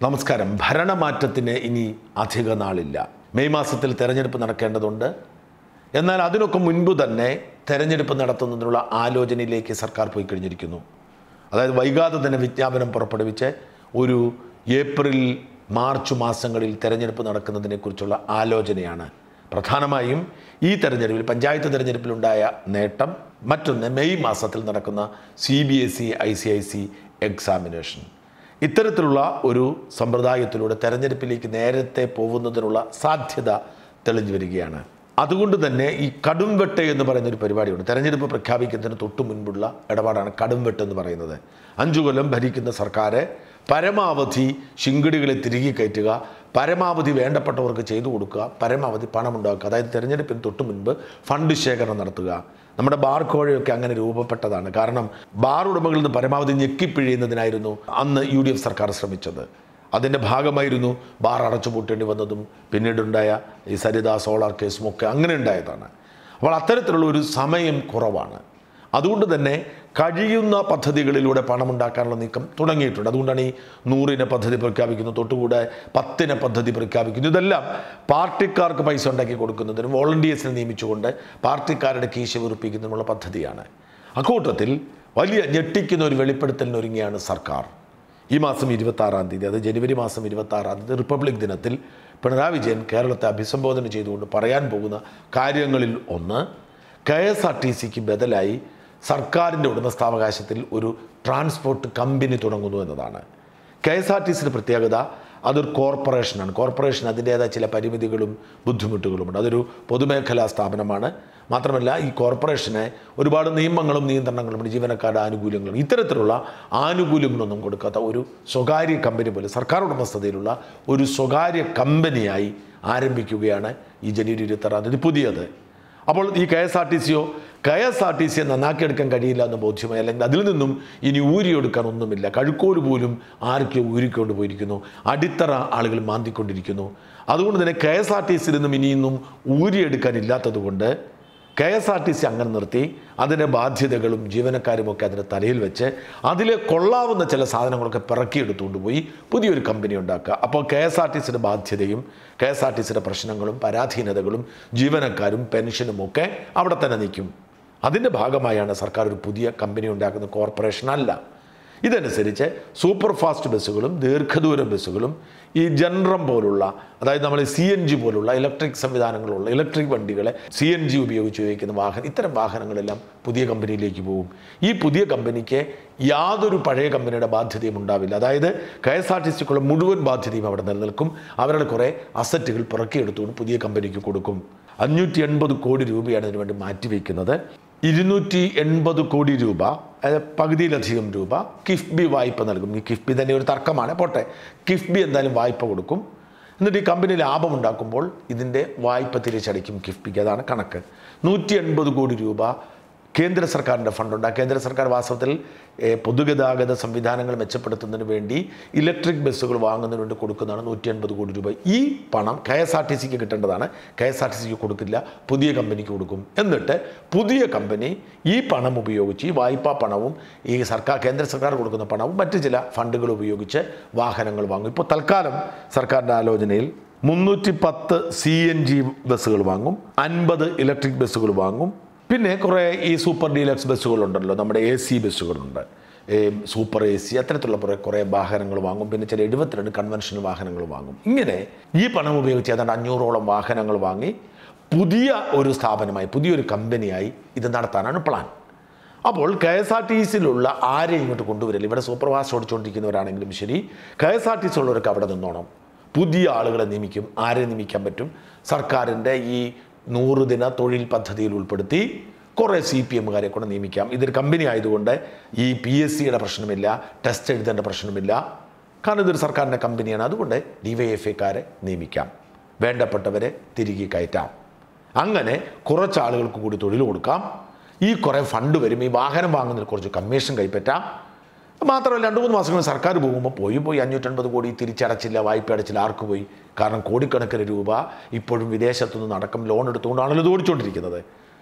നമസ്കാരം ഭരണമാറ്റത്തിന് ഇനി അധിക നാളില്ല മെയ് മാസത്തിൽ തെരഞ്ഞെടുപ്പ് നടക്കേണ്ടതുണ്ട് എന്നാൽ അതിനൊക്കെ മുൻപ് തന്നെ തെരഞ്ഞെടുപ്പ് നടത്തുന്നതിനുള്ള ആലോചനയിലേക്ക് സർക്കാർ പോയി കഴിഞ്ഞിരിക്കുന്നു അതായത് വൈകാതെ തന്നെ വിജ്ഞാപനം പുറപ്പെടുവിച്ച് ഒരു ഏപ്രിൽ മാർച്ച് മാസങ്ങളിൽ തെരഞ്ഞെടുപ്പ് നടക്കുന്നതിനെക്കുറിച്ചുള്ള ആലോചനയാണ് പ്രധാനമായും ഈ തെരഞ്ഞെടുപ്പിൽ പഞ്ചായത്ത് തെരഞ്ഞെടുപ്പിലുണ്ടായ നേട്ടം മറ്റൊന്ന് മെയ് മാസത്തിൽ നടക്കുന്ന C B S E I C I C examination ഇത്തരത്തിലുള്ള ഒരു സമ്പ്രദായത്തിലൂടെ തെരഞ്ഞെടുപ്പിലേക്ക് നേരത്തെ പോകുന്നതിനുള്ള സാധ്യത തെളിഞ്ഞു വരികയാണ് അതുകൊണ്ട് തന്നെ ഈ കടുംവെട്ട് എന്ന് പറയുന്ന ഒരു പരിപാടിയുണ്ട് തെരഞ്ഞെടുപ്പ് പ്രഖ്യാപിക്കുന്നതിന് തൊട്ടു മുൻപുള്ള ഇടപാടാണ് കടുംവെട്ട് എന്ന് പറയുന്നത് അഞ്ചു കൊല്ലം ഭരിക്കുന്ന സർക്കാർ പരമാവധി ശിങ്കിടികളെ തിരികെ കയറ്റുക പരമാവധി വേണ്ടപ്പെട്ടവർക്ക് ചെയ്തു കൊടുക്കുക പരമാവധി പണമുണ്ടാക്കുക അതായത് തെരഞ്ഞെടുപ്പിന് തൊട്ടു മുൻപ് ഫണ്ട് ശേഖരണം നടത്തുക നമ്മുടെ ബാർ കോഴയൊക്കെ അങ്ങനെ രൂപപ്പെട്ടതാണ് കാരണം ബാർ ഉടമകളിൽ നിന്ന് പരമാവധി ഞെക്കിപ്പിഴിയുന്നതിനായിരുന്നു അന്ന് യു ഡി എഫ് സർക്കാർ ശ്രമിച്ചത് അതിൻ്റെ ഭാഗമായിരുന്നു ബാർ അടച്ചുപൂട്ടേണ്ടി വന്നതും പിന്നീടുണ്ടായ ഈ സരിത സോളാർ കേസും ഒക്കെ അങ്ങനെ ഉണ്ടായതാണ് അപ്പോൾ അത്തരത്തിലുള്ള ഒരു സമയം കുറവാണ് അതുകൊണ്ട് തന്നെ കഴിയുന്ന പദ്ധതികളിലൂടെ പണമുണ്ടാക്കാനുള്ള നീക്കം തുടങ്ങിയിട്ടുണ്ട് അതുകൊണ്ടാണ് ഈ നൂറിന് പദ്ധതി പ്രഖ്യാപിക്കുന്നു തൊട്ടുകൂടെ പത്തിന് പദ്ധതി പ്രഖ്യാപിക്കുന്നു ഇതെല്ലാം പാർട്ടിക്കാർക്ക് പൈസ ഉണ്ടാക്കി കൊടുക്കുന്നതിനും വോളണ്ടിയേഴ്സിനെ നിയമിച്ചുകൊണ്ട് പാർട്ടിക്കാരുടെ കീശ വീർപ്പിക്കുന്നതിനുള്ള പദ്ധതിയാണ് അക്കൂട്ടത്തിൽ വലിയ ഞെട്ടിക്കുന്ന ഒരു വെളിപ്പെടുത്തലിന് ഒരുങ്ങിയാണ് സർക്കാർ ഈ മാസം ഇരുപത്താറാം തീയതി അത് ജനുവരി മാസം ഇരുപത്താറാം തീയതി റിപ്പബ്ലിക് ദിനത്തിൽ പിണറായി വിജയൻ കേരളത്തെ അഭിസംബോധന ചെയ്തുകൊണ്ട് പറയാൻ പോകുന്ന കാര്യങ്ങളിൽ ഒന്ന് കെ എസ് ആർ ടി സിക്ക് ബദലായി സർക്കാരിൻ്റെ ഉടമസ്ഥാവകാശത്തിൽ ഒരു ട്രാൻസ്പോർട്ട് കമ്പനി തുടങ്ങുന്നു എന്നതാണ് കെ എസ് ആർ ടി സിയുടെ പ്രത്യേകത അതൊരു കോർപ്പറേഷനാണ് കോർപ്പറേഷൻ അതിൻ്റേതായ ചില പരിമിതികളും ബുദ്ധിമുട്ടുകളുമുണ്ട് അതൊരു പൊതുമേഖലാ സ്ഥാപനമാണ് മാത്രമല്ല ഈ കോർപ്പറേഷന് ഒരുപാട് നിയമങ്ങളും നിയന്ത്രണങ്ങളും ജീവനക്കാരുടെ ആനുകൂല്യങ്ങളും ഇത്തരത്തിലുള്ള ആനുകൂല്യങ്ങളൊന്നും കൊടുക്കാത്ത ഒരു സ്വകാര്യ കമ്പനി പോലെ സർക്കാർ ഉടമസ്ഥതയിലുള്ള ഒരു സ്വകാര്യ കമ്പനിയായി ആരംഭിക്കുകയാണ് ഈ ജനുവരി ഇരുപത്താറാം തീയതി പുതിയത് അപ്പോൾ ഈ കെ എസ് ആർ ടി സിയോ കെ എസ് ആർ ടി സിയെ നന്നാക്കിയെടുക്കാൻ കഴിയില്ല എന്ന് ബോധ്യമായി അല്ലെങ്കിൽ അതിൽ നിന്നും ഇനി ഊരിയെടുക്കാൻ ഒന്നുമില്ല കഴുക്കോല് പോലും ആരൊക്കെയോ ഊരിക്കൊണ്ട് പോയിരിക്കുന്നു അടിത്തറ ആളുകൾ മാന്തിക്കൊണ്ടിരിക്കുന്നു അതുകൊണ്ട് തന്നെ കെ എസ് ആർ ടി സിയിൽ നിന്നും ഇനിയൊന്നും ഊരിയെടുക്കാനില്ലാത്തത് കൊണ്ട് K S R T C അങ്ങനെ നിർത്തി അതിൻ്റെ ബാധ്യതകളും ജീവനക്കാരും ഒക്കെ അതിൻ്റെ തലയിൽ വെച്ച് അതിൽ കൊള്ളാവുന്ന ചില സാധനങ്ങളൊക്കെ പിറക്കിയെടുത്തുകൊണ്ട് പോയി പുതിയൊരു കമ്പനി ഉണ്ടാക്കുക അപ്പോൾ കെ എസ് ആർ ടി സിയുടെ ബാധ്യതയും കെ എസ് ആർ ടി സിയുടെ പ്രശ്നങ്ങളും പരാധീനതകളും ജീവനക്കാരും പെൻഷനും ഒക്കെ അവിടെ തന്നെ നിൽക്കും അതിൻ്റെ ഭാഗമായാണ് സർക്കാർ ഒരു പുതിയ കമ്പനി ഉണ്ടാക്കുന്ന കോർപ്പറേഷൻ അല്ല ഇതനുസരിച്ച് സൂപ്പർ ഫാസ്റ്റ് ബസ്സുകളും ദീർഘദൂര ബസ്സുകളും ഈ ജനറം പോലുള്ള അതായത് നമ്മൾ സി എൻ ജി പോലുള്ള ഇലക്ട്രിക് സംവിധാനങ്ങളുള്ള ഇലക്ട്രിക് വണ്ടികളെ സി എൻ ജി ഉപയോഗിച്ച് ഉപയോഗിക്കുന്ന വാഹനം ഇത്തരം വാഹനങ്ങളെല്ലാം പുതിയ കമ്പനിയിലേക്ക് പോകും ഈ പുതിയ കമ്പനിക്ക് യാതൊരു പഴയ കമ്പനിയുടെ ബാധ്യതയും ഉണ്ടാവില്ല അതായത് കെ എസ് ആർ ടി സിക്കുള്ള മുഴുവൻ ബാധ്യതയും അവിടെ നിലനിൽക്കും അവരുടെ കുറേ അസറ്റുകൾ പിറക്കിയെടുത്തുകൊണ്ട് പുതിയ കമ്പനിക്ക് കൊടുക്കും അഞ്ഞൂറ്റി എൺപത് കോടി രൂപയാണ് ഇതിനു വേണ്ടി മാറ്റിവെക്കുന്നത് ഇരുന്നൂറ്റി എൺപത് കോടി രൂപ അതായത് പകുതിയിലധികം രൂപ കിഫ്ബി വായ്പ നൽകും ഈ കിഫ്ബി തന്നെ ഒരു തർക്കമാണ് പോട്ടെ കിഫ്ബി എന്തായാലും വായ്പ കൊടുക്കും എന്നിട്ട് ഈ കമ്പനി ലാഭമുണ്ടാക്കുമ്പോൾ ഇതിൻ്റെ വായ്പ തിരിച്ചടയ്ക്കും കിഫ്ബിക്ക് അതാണ് കണക്ക് നൂറ്റി എൺപത് കോടി രൂപ കേന്ദ്ര സർക്കാരിൻ്റെ ഫണ്ടുണ്ട് ആ കേന്ദ്ര സർക്കാർ വാസ്തവത്തിൽ ഏഹ്, പൊതുഗതാഗത സംവിധാനങ്ങൾ മെച്ചപ്പെടുത്തുന്നതിന് വേണ്ടി ഇലക്ട്രിക് ബസ്സുകൾ വാങ്ങുന്നതിന് വേണ്ടി കൊടുക്കുന്നതാണ് നൂറ്റി അൻപത് കോടി രൂപ ഈ പണം കെ എസ് ആർ ടി സിക്ക് കിട്ടേണ്ടതാണ് കെ എസ് ആർ ടി സിക്ക് കൊടുക്കില്ല പുതിയ കമ്പനിക്ക് കൊടുക്കും എന്നിട്ട് പുതിയ കമ്പനി ഈ പണം ഉപയോഗിച്ച് ഈ വായ്പാ പണവും ഈ സർക്കാർ കേന്ദ്ര സർക്കാർ കൊടുക്കുന്ന പണവും മറ്റ് ചില ഫണ്ടുകൾ ഉപയോഗിച്ച് വാഹനങ്ങൾ വാങ്ങും ഇപ്പോൾ തൽക്കാലം സർക്കാരിൻ്റെ ആലോചനയിൽ മുന്നൂറ്റി പത്ത് സി എൻ ജി ബസ്സുകൾ വാങ്ങും അൻപത് ഇലക്ട്രിക് ബസ്സുകൾ വാങ്ങും പിന്നെ കുറേ ഈ സൂപ്പർ ഡീലക്സ് ബസ്സുകളുണ്ടല്ലോ നമ്മുടെ എ സി ബസ്സുകളുണ്ട് ഏ, സൂപ്പർ എ സി അത്തരത്തിലുള്ള കുറേ കുറേ വാഹനങ്ങൾ വാങ്ങും പിന്നെ ചില എഴുപത്തിരണ്ട് കൺവെൻഷണൽ വാഹനങ്ങൾ വാങ്ങും ഇങ്ങനെ ഈ പണം ഉപയോഗിച്ച് ഏതാണ്ട് അഞ്ഞൂറോളം വാഹനങ്ങൾ വാങ്ങി പുതിയ ഒരു സ്ഥാപനമായി പുതിയൊരു കമ്പനിയായി ഇത് നടത്താനാണ് പ്ലാൻ അപ്പോൾ കെ എസ് ആർ ടി സിയിലുള്ള ആരെയും ഇങ്ങോട്ട് കൊണ്ടുവരില്ല ഇവിടെ സൂപ്പർ ഫാസ്റ്റ് ഓടിച്ചുകൊണ്ടിരിക്കുന്നവരാണെങ്കിലും ശരി K S R T C ഉള്ളവർക്ക് അവിടെ നിന്നോണം പുതിയ ആളുകളെ നിയമിക്കും ആരെ നിയമിക്കാൻ പറ്റും സർക്കാരിൻ്റെ ഈ നൂറ് ദിന തൊഴിൽ പദ്ധതിയിൽ ഉൾപ്പെടുത്തി കുറേ സി പി എമ്മുകാരെ കൂടെ നിയമിക്കാം ഇതൊരു കമ്പനി ആയതുകൊണ്ട് ഈ പി എസ് സിയുടെ പ്രശ്നമില്ല ടെസ്റ്റ് എഴുതേണ്ട പ്രശ്നമില്ല കാരണം ഇതൊരു സർക്കാരിൻ്റെ കമ്പനിയാണ് അതുകൊണ്ട് ഡി വൈ എഫ് ഐക്കാരെ നിയമിക്കാം വേണ്ടപ്പെട്ടവരെ തിരികെ കയറ്റാം അങ്ങനെ കുറച്ച് ആളുകൾക്ക് കൂടി തൊഴിൽ കൊടുക്കാം ഈ കുറേ ഫണ്ട് വരും ഈ വാഹനം വാങ്ങുന്നതിൽ കുറച്ച് കമ്മീഷൻ കൈപ്പറ്റാം മാത്രമല്ല രണ്ട് മൂന്ന് മാസം കഴിഞ്ഞ് സർക്കാർ പോകുമ്പോൾ പോയി പോയി അഞ്ഞൂറ്റൻപത് കോടി തിരിച്ചടച്ചില്ല വായ്പ അടച്ചില്ല ആർക്ക് പോയി കാരണം കോടിക്കണക്കിന് രൂപ ഇപ്പോഴും വിദേശത്തു നിന്ന് അടക്കം ലോൺ എടുത്തുകൊണ്ടാണല്ലോ ഇത് ഓടിച്ചുകൊണ്ടിരിക്കുന്നത്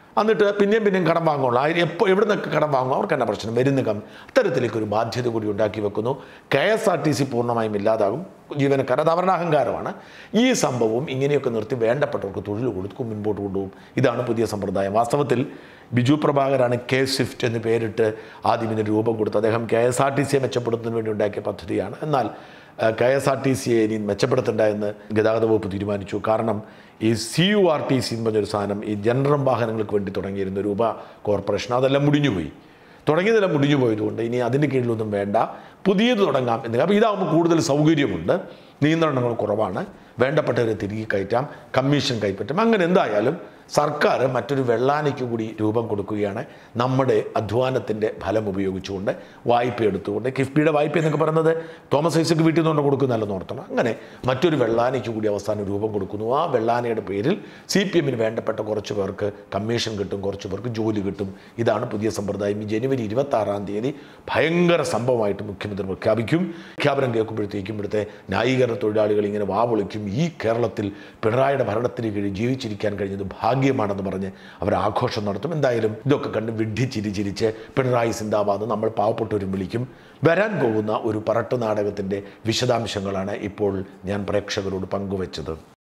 എന്നിട്ട് പിന്നെയും പിന്നെയും കടം വാങ്ങുള്ളൂ അതിന് എപ്പോൾ എവിടെ നിന്നൊക്കെ കടം വാങ്ങും അവർക്ക് തന്നെ പ്രശ്നം വരുന്ന കം അത്തരത്തിലേക്ക് ഒരു ബാധ്യത കൂടി ഉണ്ടാക്കി വെക്കുന്നു K S R T C പൂർണ്ണമായും ഇല്ലാതാകും ജീവനക്കാർ അത് അവരുടെ അഹങ്കാരമാണ് ഈ സംഭവം ഇങ്ങനെയൊക്കെ നിർത്തി വേണ്ടപ്പെട്ടവർക്ക് തൊഴിൽ കൊടുക്കും മുൻപോട്ട് കൊണ്ടുപോകും ഇതാണ് പുതിയ സമ്പ്രദായം വാസ്തവത്തിൽ ബിജു പ്രഭാകരാണ് കെ സ്വിഫ്റ്റ് എന്ന് പേരിട്ട് ആദ്യം ഇതിന് രൂപം കൊടുത്തത് അദ്ദേഹം കെ എസ് ആർ ടി സിയെ മെച്ചപ്പെടുത്തുന്നതിന് വേണ്ടി ഉണ്ടാക്കിയ പദ്ധതിയാണ് എന്നാൽ കെ എസ് ആർ ടി സിയെ ഇനി മെച്ചപ്പെടുത്തണ്ട എന്ന് ഗതാഗത വകുപ്പ് തീരുമാനിച്ചു കാരണം ഈ C U R T C എന്ന് പറഞ്ഞൊരു സാധനം ഈ ജനറൽ വാഹനങ്ങൾക്ക് വേണ്ടി തുടങ്ങിയിരുന്ന രൂപ കോർപ്പറേഷൻ അതെല്ലാം മുടിഞ്ഞുപോയി തുടങ്ങിയതെല്ലാം മുടിഞ്ഞു പോയതുകൊണ്ട് ഇനി അതിൻ്റെ കീഴിലൊന്നും വേണ്ട പുതിയത് തുടങ്ങാം എന്ന് അപ്പോൾ ഇതാകുമ്പോൾ കൂടുതൽ സൗകര്യമുണ്ട് നിയന്ത്രണങ്ങൾ കുറവാണ് വേണ്ടപ്പെട്ടവരെ തിരികെ കയറ്റാം കമ്മീഷൻ കൈപ്പറ്റും അങ്ങനെ എന്തായാലും സർക്കാർ മറ്റൊരു വെള്ളാനയ്ക്ക് കൂടി രൂപം കൊടുക്കുകയാണ് നമ്മുടെ അധ്വാനത്തിൻ്റെ ഫലം ഉപയോഗിച്ചുകൊണ്ട് വായ്പ എടുത്തുകൊണ്ട് കിഫ്ബിയുടെ വായ്പ എന്നൊക്കെ പറയുന്നത് തോമസ് ഐസക്ക് വീട്ടിൽ നിന്നുകൊണ്ട് കൊടുക്കുന്നതല്ലെന്ന് ഓർത്തണം അങ്ങനെ മറ്റൊരു വെള്ളാനയ്ക്ക് കൂടി അവസാനം രൂപം കൊടുക്കുന്നു ആ വെള്ളാനയുടെ പേരിൽ സി പി എമ്മിന് വേണ്ടപ്പെട്ട കുറച്ച് പേർക്ക് കമ്മീഷൻ കിട്ടും കുറച്ച് പേർക്ക് ജോലി കിട്ടും ഇതാണ് പുതിയ സമ്പ്രദായം ഈ ജനുവരി ഇരുപത്തി ആറാം തീയതി ഭയങ്കര സംഭവമായിട്ട് മുഖ്യമന്ത്രി പ്രഖ്യാപിക്കും പ്രഖ്യാപനം കേൾക്കുമ്പോഴത്തേക്കും ഇവിടുത്തെ ന്യായീകരണ തൊഴിലാളികൾ ഇങ്ങനെ വാവൊളിക്കും ഈ കേരളത്തിൽ പിണറായിയുടെ ഭരണത്തിന് കീഴിൽ ജീവിച്ചിരിക്കാൻ കഴിഞ്ഞത് ഭാഗ്യമാണെന്ന് പറഞ്ഞ് അവർ ആഘോഷം നടത്തും എന്തായാലും ഇതൊക്കെ കണ്ട് വിഡ്ഢിച്ചിരി ചിരിച്ച് പിണറായി സിന്ദാബാദ് നമ്മൾ പാവപ്പെട്ടവരും വിളിക്കും വരാൻ പോകുന്ന ഒരു പറട്ട് നാടകത്തിൻ്റെ വിശദാംശങ്ങളാണ് ഇപ്പോൾ ഞാൻ പ്രേക്ഷകരോട് പങ്കുവച്ചത്